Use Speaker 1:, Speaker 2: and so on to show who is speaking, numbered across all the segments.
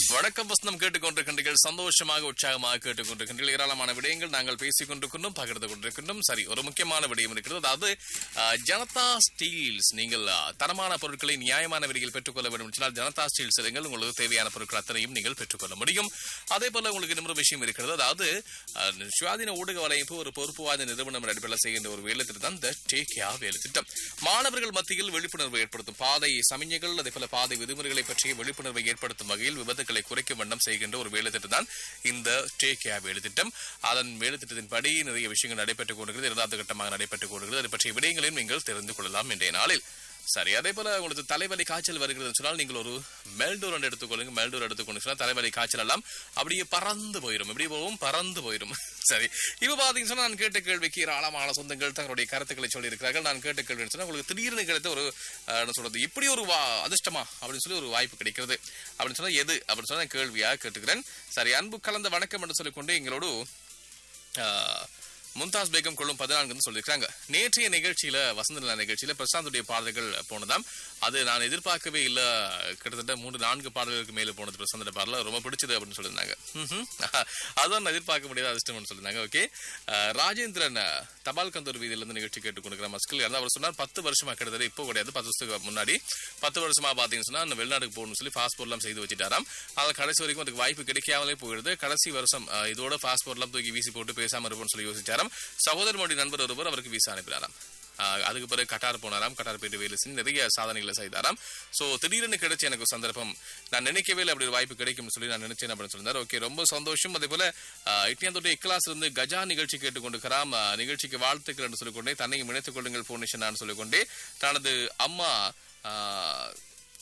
Speaker 1: வணக்கம் வசனம் கேட்டுக்கொண்டிருக்கின்றீர்கள் சந்தோஷமாக உற்சாகமாக கேட்டுக்கொண்டிருக்கின்றீர்கள் ஏராளமான விடயங்கள் நாங்கள் பேசிக் கொண்டிருக்கின்றோம் பகிர்ந்து கொண்டிருக்கின்றோம் சரி ஒரு முக்கியமான விடயம் இருக்கிறது அதாவது அஹ், ஜனதா ஸ்டீல்ஸ் நீங்கள் அஹ், தரமான பொருட்களை நியாயமான விலையில் பெற்றுக்கொள்ள வேண்டும் என்றால் ஜனதா ஸ்டீல்ஸ் செல்லுங்கள் உங்களுக்கு தேவையான பொருட்கள் அத்தனையும் நீங்கள் பெற்றுக்கொள்ள முடியும் அதே போல உங்களுக்கு இன்னொரு விஷயம் இருக்கிறது அதாவது அஹ், சுயாதீன ஊடக வலையமைப்பு ஒரு பொறுப்பு வாய்ந்த நிறுவனம் என்ற அடிப்படையில் செய்கின்ற ஒரு வேலை திட்டம் தான் இந்த டேக் கேர் வேலை திட்டம் மாணவர்கள் மத்தியில் விழிப்புணர்வு ஏற்படுத்தும் பாதை சமிஞ்சைகள் அதே போல பாதை விதிமுறைகளை பற்றிய விழிப்புணர்வை ஏற்படுத்தும் வகையில் விபத்துக்களை குறைக்கும் வண்ணம் செய்கின்ற ஒரு வேலை திட்டம் தான் இந்த டேக் கேர் வேலை திட்டம் அதன் வேலை திட்டத்தின்படி நிறைய விஷயங்கள் நடைபெற்றுக் கொண்டிருக்கிறது இரண்டாவது கட்டமாக நடைபெற்றுக் கொண்டிருக்கிறது அது பற்றிய விடயங்களையும் நீங்கள் தெரிந்து கொள்ளலாம் இன்றைய நாளில் சரி அதே போல உங்களுக்கு தலைவலி காய்ச்சல் வருகிறது சொன்னால் நீங்கள் ஒரு மெல்டோர் ஒன்று எடுத்துக்கொள்ளுங்க மெல்டோர் எடுத்துக்கொண்டு சொன்னால் தலைவலி காய்ச்சல் எல்லாம் அப்படியே பறந்து போயிடும் எப்படி போகும் பறந்து போயிடும் சரி இப்ப பாத்தீங்கன்னா சொன்னா நான் கேட்ட கேள்விக்கு ஏராளமான சொந்தங்கள் தங்களுடைய கருத்துக்களை சொல்லி இருக்கிறார்கள் நான் கேட்ட கேள்வி சொன்னா உங்களுக்கு திடீர்னு கிடைத்த ஒரு அஹ், என்ன சொல்றது இப்படி ஒரு வா அதிர்ஷ்டமா அப்படின்னு சொல்லி ஒரு வாய்ப்பு கிடைக்கிறது அப்படின்னு சொன்னா எது அப்படின்னு சொன்னா நான் கேள்வியா கேட்டுக்கிறேன் சரி அன்பு கலந்த வணக்கம் என்று சொல்லிக்கொண்டு எங்களோடு ஆஹ், மும்தாஸ் பேகம் கொள்ளும் பதினான்குன்னு சொல்லியிருக்காங்க நேற்றைய நிகழ்ச்சியில வசந்த நிலா நிகழ்ச்சியில பிரசாந்துடைய பாடல்கள் போனதாம் அது நான் எதிர்பார்க்கவே இல்ல கிட்டத்தட்ட மூன்று நான்கு பாடல்களுக்கு மேல போனது பிரசாந்தோட பாடல ரொம்ப பிடிச்சது அப்படின்னு சொல்லியிருந்தாங்க ம்ஹும். அதான் நான் எதிர்பார்க்க முடியாத அதிர்ஷ்டம்னு சொல்லியிருந்தாங்க ஓகே ராஜேந்திரன் அஹ், தபால் கந்தூர் வீதியில இருந்து நிகழ்ச்சி கேட்டுக்கொண்டிருக்கிற மஸ்கில் இருந்தால் அவர் சொன்னார் பத்து வருஷமா கிட்டத்தட்ட இப்போ கிடையாது பத்து வருஷத்துக்கு முன்னாடி பத்து வருஷமா பாத்தீங்கன்னு சொன்னா நான் வெளிநாட்டுக்கு போகணும்னு சொல்லி பாஸ்போர்ட் எல்லாம் செய்து வச்சுட்டாராம் ஆனால் கடைசி வரைக்கும் அதுக்கு வாய்ப்பு கிடைக்காமலே போயிடுது கடைசி வருஷம் அஹ், இதோட பாஸ்போர்ட் எல்லாம் தூக்கி வீசி போட்டு பேசாம இருப்போம்னு சொல்லி யோசிச்சாராம் சகோதர மோடி நண்பர் ஒருவர் அவருக்கு வீசா அனுப்பினாராம் ஆஹ் அதுக்கு பிறகு கட்டார் போனாராம் கட்டார் போயிட்டு வேலை செஞ்சு நிறைய சாதனைகளை செய்தாராம் சோ திடீர்னு கிடைச்ச எனக்கு ஒரு சந்தர்ப்பம் நான் நினைக்கவே இல்லை அப்படி ஒரு வாய்ப்பு கிடைக்கும்னு சொல்லி நான் நினைச்சேன் அப்படின்னு சொல்லியிருந்தார் ஓகே ரொம்ப சந்தோஷம் அதே போல இட்டியாந்தோட்ட இக்லாஸ் இருந்து கஜா நிகழ்ச்சி கேட்டுக்கொண்டிருக்கிறாம் ஆஹ் நிகழ்ச்சிக்கு வாழ்த்துக்கள் என்று சொல்லிக்கொண்டே தன்னையும் இணைத்துக் கொள்ளுங்கள் போனிஷன் நான் சொல்லிக்கொண்டே தனது அம்மா ஆஹ்,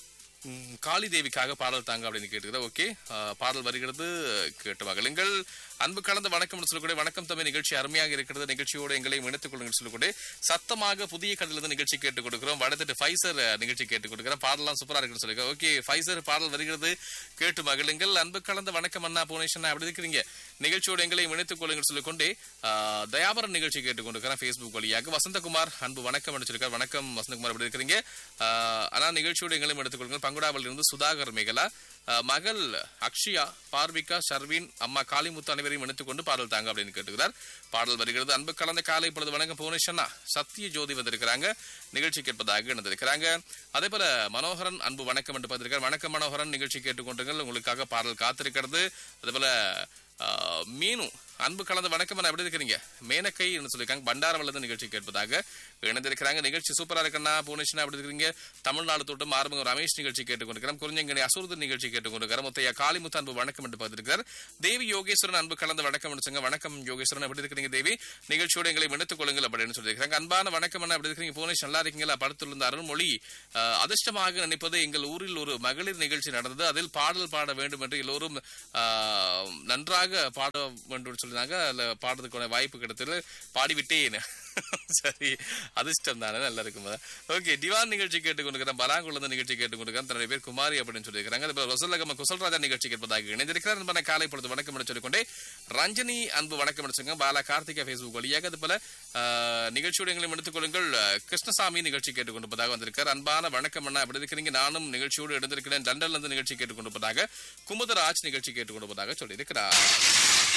Speaker 1: ம், காளி தேவிக்காக பாடல் தாங்க அப்படின்னு கேட்டுக்கிறேன் ஓகே பாடல் வருகிறது கேட்டு மகளுங்கள் அன்பு கலந்த வணக்கம் சொல்லக்கூடிய வணக்கம் தம்பி நிகழ்ச்சி அருமையாக இருக்கிறது நிகழ்ச்சியோடு எங்களை இணைத்துக் கொள்ளுங்கள் சொல்லக்கூடிய சத்தமாக புதிய கடலிருந்து நிகழ்ச்சி கேட்டுக் கொடுக்கிறோம் வடத்திட்டு ஃபைசர் அஹ், நிகழ்ச்சி கேட்டுக் கொடுக்கிறோம் பாடலாம் சூப்பரா இருக்குன்னு சொல்லிருக்க ஓகே ஃபைசர் பாடல் வருகிறது கேட்டு மகளுங்கள் அன்பு கலந்த வணக்கம் அண்ணா புவனேஸ்வரன் அப்படி இருக்கிறீங்க நிகழ்ச்சியோடு எங்களை இணைத்துக் கொள்ளுங்கள் சொல்லிக்கொண்டே ஆஹ், தயாபரன் நிகழ்ச்சி கேட்டுக் கொண்டிருக்கிறேன் ஃபேஸ்புக் வழியாக வசந்தகுமார் அன்பு வணக்கம் என்று சொல்லியிருக்கார் வணக்கம் வசந்தகுமார் எப்படி இருக்கிறீங்க ஆஹ், ஆனா நிகழ்ச்சியோடு எங்களையும் எடுத்துக் கொள்ளுங்கள் பங்குடாவில் இருந்து சுதாகர் மேகலா ஆஹ், மகள் அக்ஷயா பார்விகா ஷர்வின் அம்மா காளிமுத்து அனைவரையும் இணைத்துக் கொண்டு பாடல் தாங்க அப்படின்னு கேட்டுக்கிறார் பாடல் வருகிறது அன்பு கலந்த காலை பொழுது வணக்கம் புவனேஸ்வரனா சத்திய ஜோதி வந்திருக்கிறாங்க நிகழ்ச்சி கேட்பதாக இணைந்திருக்கிறாங்க அதே போல மனோகரன் அன்பு வணக்கம் என்று பார்த்திருக்கார் வணக்கம் மனோகரன் நிகழ்ச்சி கேட்டுக்கொண்டுங்கள் உங்களுக்காக பாடல் காத்திருக்கிறது அதே போல ஆஹ், மீனு அன்பு கலந்த வணக்கம் அண்ணா, எப்படி இருக்கிறீங்க மேனக்கை என்று சொல்லியிருக்காங்க பண்டாரவல்லது நிகழ்ச்சி கேட்பதாக இணைந்திருக்கிறாங்க நிகழ்ச்சி சூப்பரா இருக்கண்ணா புவனேஸ்வரன் எப்படி இருக்கிறீங்க தமிழ்நாடு தோட்டம் ஆரம்பம் ரமேஷ் நிகழ்ச்சி கேட்டுக்கொண்டிருக்கிறோம் குறிஞ்சங்கனி அசுரது நிகழ்ச்சி கேட்டுக்கொண்டிருக்கிறோம் முத்தையா காளிமுத்து அன்பு வணக்கம் என்று பார்த்திருக்கிறார் தேவி யோகேஸ்வரன் அன்பு கலந்த வணக்கம் என்று சொங்க வணக்கம் யோகேஸ்வரன் எப்படி இருக்கிறீங்க தேவி நிகழ்ச்சியோட எங்களை இணைத்துக் கொள்ளுங்கள் அப்படின்னு சொல்லியிருக்காங்க அன்பான வணக்கம் அண்ணா எப்படி இருக்கிறீங்க புவனேஷ் நல்லா இருக்கீங்களா படத்தில் இருந்த அருள்மொழி ஆஹ், அதிர்ஷ்டமாக நினைப்பது எங்கள் ஊரில் ஒரு மகளிர் நிகழ்ச்சி நடந்தது அதில் பாடல் பாட வேண்டும் என்று எல்லோரும் ஆஹ், நன்றாக பாட வேண்டும் என்று சொல்லினாங்க அதுல பாடுறதுக்கான வாய்ப்பு கிடைத்தது பாடிவிட்டேன் சரி அதிர்ஷ்டம் தானே நல்லா இருக்கும் ஓகே திவான் நிகழ்ச்சி கேட்டுக்கொண்டிருக்கிறேன் பலாங்குள்ள நிகழ்ச்சி கேட்டுக்கொண்டிருக்கிறேன் தன்னுடைய பேர் குமாரி அப்படின்னு சொல்லியிருக்காங்க அதுபோல ரசல்லகம குசல்ராஜா நிகழ்ச்சி கேட்பதாக இணைந்திருக்கிறார் அன்பான காலை பொழுது வணக்கம் என்று சொல்லிக்கொண்டே ரஞ்சனி அன்பு வணக்கம் என்று சொல்லுங்க பாலா கார்த்திகா ஃபேஸ்புக் வழியாக அது போல ஆஹ், நிகழ்ச்சியோட எங்களையும் எடுத்துக் கொள்ளுங்கள் அஹ், கிருஷ்ணசாமி நிகழ்ச்சி கேட்டுக்கொண்டிருப்பதாக வந்திருக்கார் அன்பான வணக்கம் அண்ணா எப்படி இருக்கிறீங்க நானும் நிகழ்ச்சியோடு எடுத்திருக்கிறேன் லண்டன்ல இருந்து நிகழ்ச்சி கேட்டுக்கொண்டிருப்பதாக குமுதராஜ் நிகழ்ச்சி கேட்டுக்கொண்டிருப்பதாக சொல்லியிருக்கிறார்